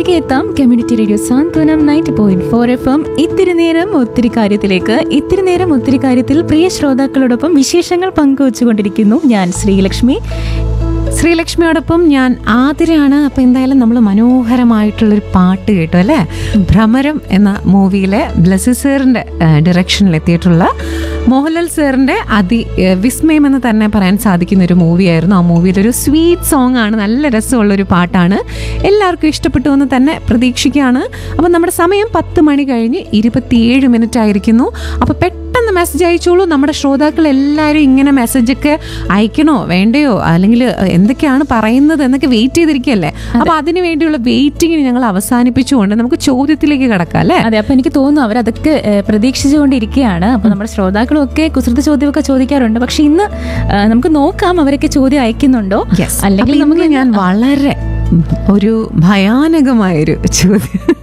തിരികെ എത്താം community radio Santhwanam ninety point four F M ഇത്തിരി നേരം ഒത്തിരി കാര്യത്തിലേക്ക് ഇത്തിരി നേരം ഒത്തിരി കാര്യത്തിൽ പ്രിയ ശ്രോതാക്കളോടൊപ്പം വിശേഷങ്ങൾ പങ്കുവച്ചുകൊണ്ടിരിക്കുന്നു ഞാൻ ശ്രീലക്ഷ്മി ശ്രീലക്ഷ്മിയോടൊപ്പം ഞാൻ ആതിരയാണ് അപ്പോൾ എന്തായാലും നമ്മൾ മനോഹരമായിട്ടുള്ളൊരു പാട്ട് കേട്ടു അല്ലേ ഭ്രമരം എന്ന മൂവിയിലെ ബ്ലസി സാറിൻ്റെ ഡിറക്ഷനിൽ എത്തിയിട്ടുള്ള മോഹൻലാൽ സാറിൻ്റെ അതി ഏഹ്, വിസ്മയം എന്ന് തന്നെ പറയാൻ സാധിക്കുന്ന ഒരു മൂവിയായിരുന്നു ആ മൂവിയിലൊരു സ്വീറ്റ് സോങ് ആണ് നല്ല രസമുള്ളൊരു പാട്ടാണ് എല്ലാവർക്കും ഇഷ്ടപ്പെട്ടു എന്ന് തന്നെ പ്രതീക്ഷിക്കുകയാണ് അപ്പോൾ നമ്മുടെ സമയം പത്ത് മണി കഴിഞ്ഞ് ഇരുപത്തിയേഴ് മിനിറ്റ് ആയിരിക്കുന്നു അപ്പോൾ പെട്ടെന്ന് മെസ്സേജ് അയച്ചോളൂ നമ്മുടെ ശ്രോതാക്കൾ എല്ലാവരും ഇങ്ങനെ മെസ്സേജൊക്കെ അയക്കണോ വേണ്ടയോ അല്ലെങ്കിൽ എന്തൊക്കെയാണ് പറയുന്നത് എന്നൊക്കെ വെയിറ്റ് ചെയ്തിരിക്കുകയല്ലേ അപ്പൊ അതിന് വേണ്ടിയുള്ള വെയിറ്റിംഗ് ഞങ്ങൾ അവസാനിപ്പിച്ചുകൊണ്ട് നമുക്ക് ചോദ്യത്തിലേക്ക് കിടക്കാം അല്ലേ അതെ അപ്പൊ എനിക്ക് തോന്നുന്നു അവരതൊക്കെ ഏഹ്, പ്രതീക്ഷിച്ചുകൊണ്ടിരിക്കുകയാണ് അപ്പൊ നമ്മുടെ ശ്രോതാക്കളും ഒക്കെ കുസൃത ചോദ്യമൊക്കെ ചോദിക്കാറുണ്ട് പക്ഷെ ഇന്ന് ഏഹ്, നമുക്ക് നോക്കാം അവരൊക്കെ ചോദ്യം അയക്കുന്നുണ്ടോ Yes. അല്ലെങ്കിൽ അപ്പൊ നമുക്ക് ഇന്ന് ഞാൻ വളരെ ഉം, ഒരു ഭയാനകമായൊരു ചോദ്യം